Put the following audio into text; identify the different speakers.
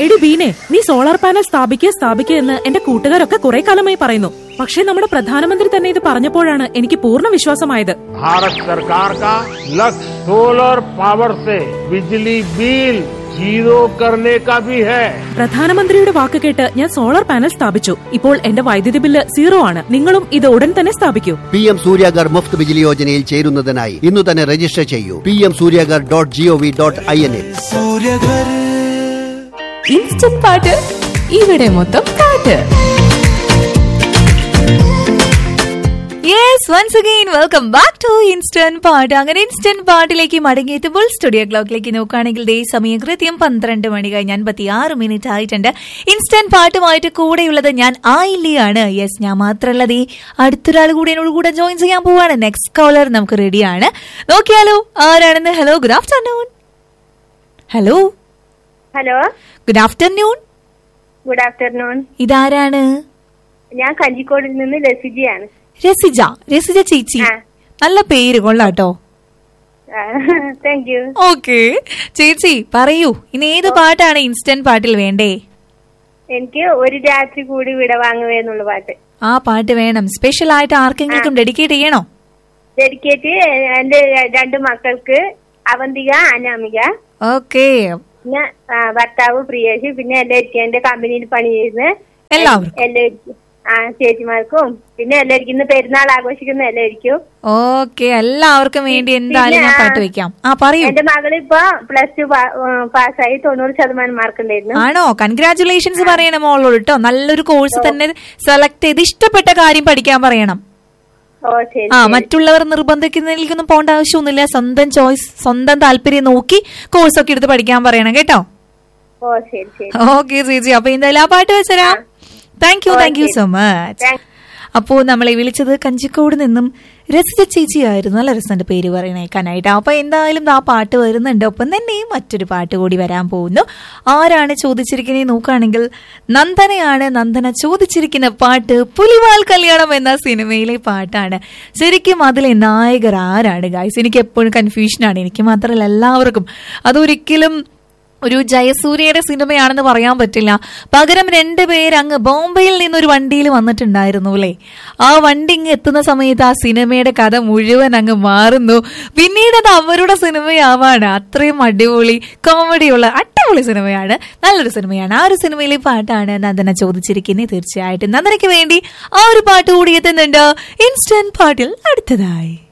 Speaker 1: എടി ബീനെ നീ solar panel സ്ഥാപിക്കുക സ്ഥാപിക്കുക എന്ന് എന്റെ കൂട്ടുകാരൊക്കെ കുറെ കാലമായി പറയുന്നു പക്ഷേ നമ്മുടെ പ്രധാനമന്ത്രി തന്നെ ഇത് പറഞ്ഞപ്പോഴാണ് എനിക്ക് പൂർണ്ണ വിശ്വാസമായത്
Speaker 2: भारत सरकार का लक्ष्य सोलर पावर से बिजली बिल जीरो करने का भी है
Speaker 1: പ്രധാനമന്ത്രിയുടെ വാക്ക് കേട്ട് ഞാൻ സോളാർ പാനൽ സ്ഥാപിച്ചു ഇപ്പോൾ എന്റെ വൈദ്യുതി ബില്ല് സീറോ ആണ് നിങ്ങളും ഇത് ഉടൻ തന്നെ സ്ഥാപിക്കൂ
Speaker 3: പി എം സൂര്യാഗർ മുഫ്ത് ബിജിലി യോജനയിൽ ചേരുന്നതിനായി ഇന്ന് തന്നെ രജിസ്റ്റർ ചെയ്യൂ P M Suryaghar dot G O V dot I N എ
Speaker 4: ഇൻസ്റ്റന്റ് പാട്ട് ഇവിടെ മൊത്തം പാട്ട് yes once again welcome back to instant പാട്ട് അങ്ങനെ ഇൻസ്റ്റന്റ് പാട്ടിലേക്ക് മടങ്ങിയെത്തുമ്പോൾ സ്റ്റുഡിയോ ക്ലോക്കിലേക്ക് നോക്കുകയാണെങ്കിൽ ദേ സമയം കൃത്യം പന്ത്രണ്ട് മണി കഴിഞ്ഞ് അൻപത്തി ആറ് മിനിറ്റ് ആയിട്ടുണ്ട് ഇൻസ്റ്റന്റ് പാട്ടുമായിട്ട് കൂടെയുള്ളത് ഞാൻ ആയില്ലയാണ് യെസ് ഞാൻ മാത്രമല്ല ദേ അടുത്തൊരാൾ കൂടി എന്നോട് കൂടെ ജോയിൻ ചെയ്യാൻ പോവാണ് നെക്സ്റ്റ് കോളർ നമുക്ക് റെഡിയാണ് നോക്കിയാലോ ആരാണെന്ന് hello good afternoon hello
Speaker 5: hello
Speaker 4: good afternoon
Speaker 5: good afternoon
Speaker 4: ഇതാരാണ്
Speaker 5: ഞാൻ കഞ്ചിക്കോടിൽ നിന്ന് ലസിജിയാണ്
Speaker 4: രസിജ രസിജ ചേച്ചി
Speaker 5: ആ.
Speaker 4: നല്ല പേര് കൊള്ളാട്ടോ
Speaker 5: താങ്ക് യു
Speaker 4: ഓക്കെ ചേച്ചി പറയൂ ഇന്ന് ഏത് പാട്ടാണ് ഇൻസ്റ്റന്റ് പാട്ടിൽ വേണ്ടേ
Speaker 5: എനിക്ക് ഒരു രാത്രി കൂടി വിട വാങ്ങുവേ എന്നുള്ള പാട്ട്
Speaker 4: ആ പാട്ട് വേണം സ്പെഷ്യൽ ആയിട്ട് ആർക്കെങ്കിലും ഡെഡിക്കേറ്റ് ചെയ്യണോ
Speaker 5: ഡെഡിക്കേറ്റ് എന്റെ രണ്ട് മക്കൾക്ക് അവന്തിക അനാമിക
Speaker 4: ഓക്കെ
Speaker 5: പിന്നെ ആ, ഭർത്താവ് പ്രിയേഷ് പിന്നെ എല്ലാവർക്കും എന്റെ കമ്പനിയിൽ പണി ചെയ്യുന്ന
Speaker 4: എല്ലാവർക്കും
Speaker 5: എല്ലാവർക്കും ആ ചേച്ചിമാർക്കും പിന്നെ എല്ലാവർക്കും ഇന്ന് പെരുന്നാൾ ആഘോഷിക്കുന്ന എല്ലാവർക്കും
Speaker 4: ഓക്കെ എല്ലാവർക്കും വേണ്ടി എന്തായാലും ഞാൻ
Speaker 5: പിന്നെ,
Speaker 4: പാട്ട് വെക്കാം ആ പറയൂ
Speaker 5: എന്റെ മകൾ ഇപ്പൊ പ്ലസ് ടു പാസ്സായി തൊണ്ണൂറ് ശതമാനം മാർക്ക് ഉണ്ടായിരുന്നു
Speaker 4: ആണോ കൺഗ്രാറ്റുലേഷൻസ് പറയണം മോളോട് കേട്ടോ നല്ലൊരു കോഴ്സ് തന്നെ സെലക്ട് ചെയ്ത് ഇഷ്ടപ്പെട്ട കാര്യം പഠിക്കാൻ പറയണം
Speaker 5: ഓ ശരി
Speaker 4: ആ
Speaker 5: ശരി.
Speaker 4: മറ്റുള്ളവർ നിർബന്ധിക്കുന്നതിലേക്കൊന്നും പോകേണ്ട ആവശ്യമൊന്നുമില്ല സ്വന്തം ചോയ്സ് സ്വന്തം താല്പര്യം നോക്കി കോഴ്സ് ഒക്കെ എടുത്ത് പഠിക്കാൻ പറയണം കേട്ടോ
Speaker 5: ഓ ശരി ശരി
Speaker 4: ഓക്കെ ചേച്ചി അപ്പൊ എന്തായാലും ആ പാട്ട് വെച്ചരാം thank you thank you so much
Speaker 5: Thank-
Speaker 4: അപ്പോ നമ്മളെ വിളിച്ചത് കഞ്ചിക്കോട് നിന്നും രസിത ചേച്ചി ആയിരുന്നു നല്ല രസന്റെ പേര് പറയണേക്കാനായിട്ട് അപ്പൊ എന്തായാലും ആ പാട്ട് വരുന്നുണ്ട് ഒപ്പം തന്നെ മറ്റൊരു പാട്ട് കൂടി വരാൻ പോകുന്നു ആരാണ് ചോദിച്ചിരിക്കുന്നത് നോക്കുകയാണെങ്കിൽ നന്ദനയാണ് നന്ദന ചോദിച്ചിരിക്കുന്ന പാട്ട് പുലിവാൽ കല്യാണം എന്ന സിനിമയിലെ പാട്ടാണ് ശരിക്കും അതിലെ നായകർ ആരാണ് ഗായ്സ് എനിക്ക് എപ്പോഴും കൺഫ്യൂഷനാണ് എനിക്ക് മാത്രമല്ല എല്ലാവർക്കും അതൊരിക്കലും ഒരു ജയസൂര്യയുടെ സിനിമയാണെന്ന് പറയാൻ പറ്റില്ല പകരം രണ്ട് പേര് അങ്ങ് ബോംബെയിൽ നിന്നൊരു വണ്ടിയിൽ വന്നിട്ടുണ്ടായിരുന്നു അല്ലേ ആ വണ്ടി ഇങ്ങ് എത്തുന്ന സമയത്ത് ആ സിനിമയുടെ കഥ മുഴുവൻ അങ്ങ് മാറുന്നു പിന്നീട് അത് അവരുടെ സിനിമയാവാണ് അത്രയും അടിപൊളി കോമഡിയുള്ള അടിപൊളി സിനിമയാണ് നല്ലൊരു സിനിമയാണ് ആ ഒരു സിനിമയിലെ പാട്ടാണ് നന്ദന ചോദിച്ചിരിക്കുന്നത് തീർച്ചയായിട്ടും നന്ദനയ്ക്ക് വേണ്ടി ആ ഒരു പാട്ട് കൂടി എത്തുന്നുണ്ട് ഇൻസ്റ്റന്റ് പാട്ടിൽ അടുത്തതായി